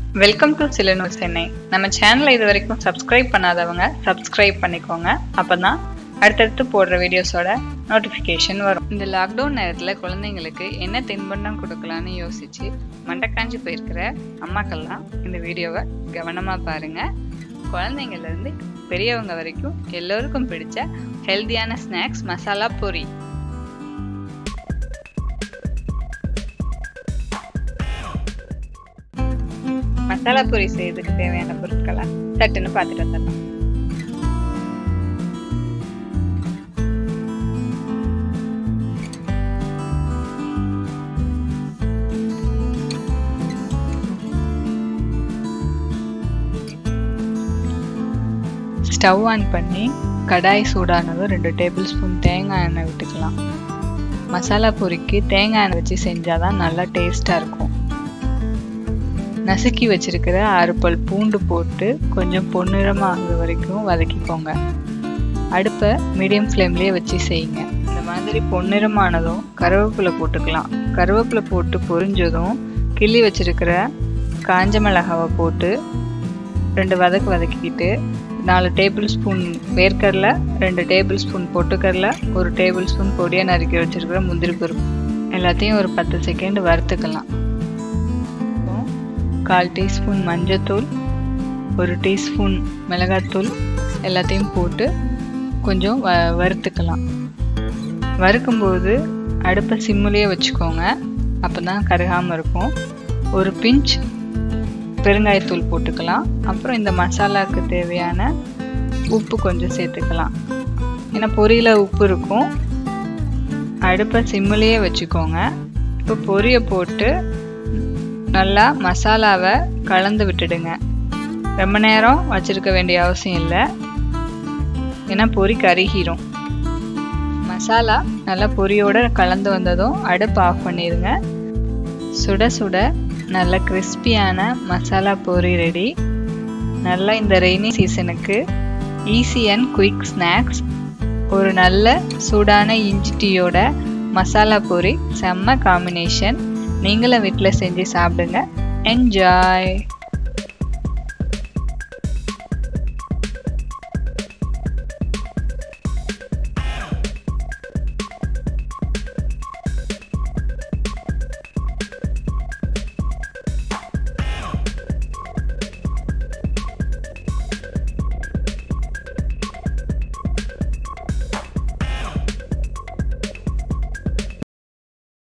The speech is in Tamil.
வெல்கம் டு சிலனூர் சென்னை நம்ம சேனலை இது வரைக்கும் சப்ஸ்கிரைப் பண்ணாதவங்க சப்ஸ்கிரைப் பண்ணிக்கோங்க அப்பதான் அடுத்தடுத்து போடுற வீடியோஸோட நோட்டிஃபிகேஷன் வரும் இந்த லாக்டவுன் நேரத்தில் குழந்தைங்களுக்கு என்ன தின்பண்டம் கொடுக்கலான்னு யோசிச்சு மண்டக்காஞ்சி போயிருக்கிற அம்மாக்கள்லாம் இந்த வீடியோவை கவனமாக பாருங்க குழந்தைங்கள்லேருந்து பெரியவங்க வரைக்கும் எல்லோருக்கும் பிடிச்ச ஹெல்தியான ஸ்நாக்ஸ் மசாலா பொரி மசாலா பொரி செய்யறதுக்கு தேவையான பொருட்களை சட்டுன்னு பார்த்துட்டு வந்துடலாம் ஸ்டவ் ஆன் பண்ணி கடாய் சூடானதும் ரெண்டு டேபிள் ஸ்பூன் தேங்காய் எண்ணெய் விட்டுக்கலாம் மசாலா பொரிக்கு தேங்காய் எண்ணெய் வச்சு செஞ்சால் தான் நல்லா டேஸ்ட்டாக இருக்கும் நசுக்கி வச்சிருக்கிற ஆறு பல் பூண்டு போட்டு கொஞ்சம் பொன்னிறமாக ஆகுற வரைக்கும் வதக்கிக்கோங்க அடுப்பை மீடியம் ஃப்ளேம்லேயே வச்சு செய்யுங்க இந்த மாதிரி பொன்னிறமானதும் கருவேப்பிலை போட்டுக்கலாம் கருவேப்பிலை போட்டு பொரிஞ்சதும் கிள்ளி வச்சிருக்கிற காஞ்ச மிளகாவை போட்டு ரெண்டு வதக்கு வதக்கிக்கிட்டு நாலு டேபிள் ஸ்பூன் வேர்க்கடலை ரெண்டு டேபிள் ஸ்பூன் பொட்டுக்கடலை ஒரு டேபிள் ஸ்பூன் பொடியாக நறுக்கி வச்சிருக்கிற முந்திரி பருப்பு எல்லாத்தையும் ஒரு பத்து செகண்ட் வறுத்துக்கலாம் கால் டீஸ்பூன் மஞ்சத்தூள் ஒரு டீஸ்பூன் மிளகாத்தூள் எல்லாத்தையும் போட்டு கொஞ்சம் வ வறுத்துக்கலாம் வறுக்கும்போது அடுப்பை சிம்முலேயே வச்சுக்கோங்க அப்போ தான் கருகாமல் இருக்கும் ஒரு பிஞ்ச் பெருங்காயத்தூள் போட்டுக்கலாம் அப்புறம் இந்த மசாலாவுக்கு தேவையான உப்பு கொஞ்சம் சேர்த்துக்கலாம் ஏன்னா பொரியில் உப்பு இருக்கும் அடுப்பை சிம்மிலேயே வச்சுக்கோங்க இப்போ பொரியை போட்டு நல்லா மசாலாவை கலந்து விட்டுடுங்க ரொம்ப நேரம் வச்சுருக்க வேண்டிய அவசியம் இல்லை ஏன்னா பொரி கருகிரும் மசாலா நல்லா பொரியோட கலந்து வந்ததும் அடுப்பு ஆஃப் பண்ணிடுங்க சுட சுட நல்ல கிறிஸ்பியான மசாலா பொரி ரெடி நல்லா இந்த ரெய்னி சீசனுக்கு ஈஸி அண்ட் குயிக் ஸ்நாக்ஸ் ஒரு நல்ல சூடான இஞ்சி டீயோட மசாலா பொரி செம்ம காம்பினேஷன் நீங்களும் வீட்டில் செஞ்சு சாப்பிடுங்க என்ஜாய்